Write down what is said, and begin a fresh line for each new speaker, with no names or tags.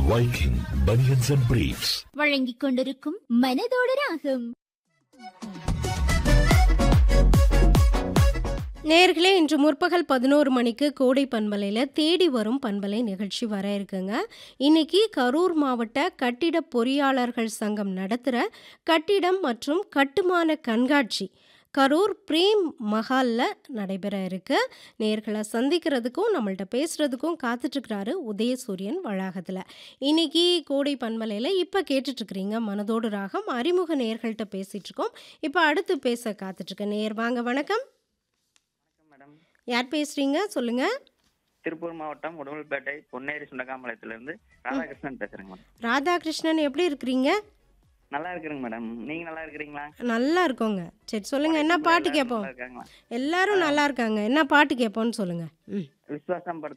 Viking Bunions and Briefs.
வழங்கிக் கொண்டிருக்கும் மனதோடு ராகம்
நேர்களே இன்று முற்பகல் பதினோரு மணிக்கு கோடை பண்பலையில் தேடி வரும் பண்பலை நிகழ்ச்சி வர இருக்குங்க இன்னைக்கு கரூர் மாவட்ட கட்டிட பொறியாளர்கள் சங்கம் நடத்துகிற கட்டிடம் மற்றும் கட்டுமான கண்காட்சி கரூர் பிரேம் மஹாலில் நடைபெற இருக்கு நேர்களை சந்திக்கிறதுக்கும் நம்மள்ட்ட பேசுகிறதுக்கும் காத்துட்ருக்கிறாரு உதயசூரியன் வளாகத்தில் இன்னைக்கு கோடை பண்பலையில் இப்போ கேட்டுட்ருக்கிறீங்க மனதோடு ராகம் அறிமுக நேர்கள்ட்ட பேசிகிட்டு இருக்கோம் இப்போ அடுத்து பேச காத்துட்ருக்க நேர் வாங்க வணக்கம்
மேடம்
யார் பேசுறீங்க சொல்லுங்க
திருப்பூர் மாவட்டம் உடுமல்பேட்டை பொன்னேரி சுண்டகாமலத்திலிருந்து ராதாகிருஷ்ணன் பேசுறேங்க மேடம்
ராதாகிருஷ்ணன் எப்படி இருக்கிறீங்க
நல்லா இருக்கிறேங்க மேடம் நீங்க நல்லா இருக்கிறீங்களா
நல்லா இருக்கோங்க சரி சொல்லுங்க என்ன பாட்டு
எல்லாரும்
கேட்போம்
நல்லா இருக்காங்களா
எல்லாரும் நல்லா இருக்காங்க என்ன பாட்டு கேட்போம்னு சொல்லுங்க ம்
விசுவாசம் படத்துல